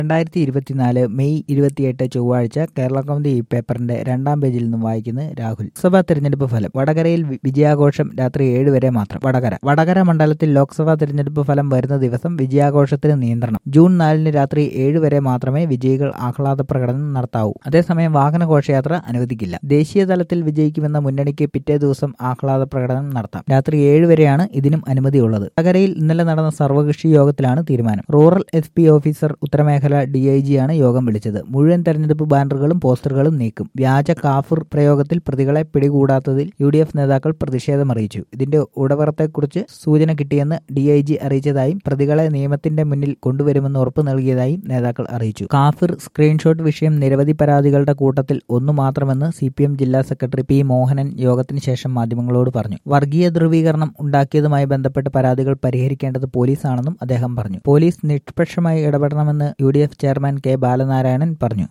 രണ്ടായിരത്തി ഇരുപത്തിനാല് മെയ് ഇരുപത്തിയെട്ട് ചൊവ്വാഴ്ച കേരള കൗമുദി ഈ പേപ്പറിന്റെ രണ്ടാം പേജിൽ നിന്നും വായിക്കുന്നത് രാഹുൽ ലോക്സഭാ തെരഞ്ഞെടുപ്പ് ഫലം വടകരയിൽ വി- വിജയാഘോഷം രാത്രി ഏഴ് വരെ മാത്രം വടകര വടകര മണ്ഡലത്തിൽ ലോക്സഭാ തെരഞ്ഞെടുപ്പ് ഫലം വരുന്ന ദിവസം വിജയാഘോഷത്തിന് നിയന്ത്രണം ജൂൺ നാലിന് രാത്രി ഏഴ് വരെ മാത്രമേ വിജയികൾ ആഹ്ലാദ പ്രകടനം നടത്താവൂ അതേസമയം വാഹന ഘോഷയാത്ര അനുവദിക്കില്ല ദേശീയ തലത്തിൽ വിജയിക്കുമെന്ന മുന്നണിക്ക് പിറ്റേ ദിവസം ആഹ്ലാദ പ്രകടനം നടത്താം രാത്രി ഏഴ് വരെയാണ് ഇതിനും അനുമതിയുള്ളത് വടകരയിൽ ഇന്നലെ നടന്ന സർവകക്ഷി യോഗത്തിലാണ് തീരുമാനം റൂറൽ എസ് പി ഓഫീസർ ഉത്തരമേഖല ഡി ഐ ജിയാണ് യോഗം വിളിച്ചത് മുഴുവൻ തെരഞ്ഞെടുപ്പ് ബാനറുകളും പോസ്റ്ററുകളും നീക്കും വ്യാജ കാഫിർ പ്രയോഗത്തിൽ പ്രതികളെ പിടികൂടാത്തതിൽ യു ഡി എഫ് നേതാക്കൾ പ്രതിഷേധമറിയിച്ചു ഇതിന്റെ ഉടവറത്തെക്കുറിച്ച് സൂചന കിട്ടിയെന്ന് ഡി ഐ ജി അറിയിച്ചതായും പ്രതികളെ നിയമത്തിന്റെ മുന്നിൽ കൊണ്ടുവരുമെന്ന് ഉറപ്പ് നൽകിയതായും നേതാക്കൾ അറിയിച്ചു കാഫിർ സ്ക്രീൻഷോട്ട് വിഷയം നിരവധി പരാതികളുടെ കൂട്ടത്തിൽ ഒന്നു മാത്രമെന്ന് സി പി എം ജില്ലാ സെക്രട്ടറി പി മോഹനൻ യോഗത്തിന് ശേഷം മാധ്യമങ്ങളോട് പറഞ്ഞു വർഗീയ ധ്രുവീകരണം ഉണ്ടാക്കിയതുമായി ബന്ധപ്പെട്ട് പരാതികൾ പരിഹരിക്കേണ്ടത് പോലീസാണെന്നും അദ്ദേഹം പറഞ്ഞു പോലീസ് നിഷ്പക്ഷമായി ഇടപെടണമെന്ന് U D F chairman K Balanarayanan പറഞ്ഞു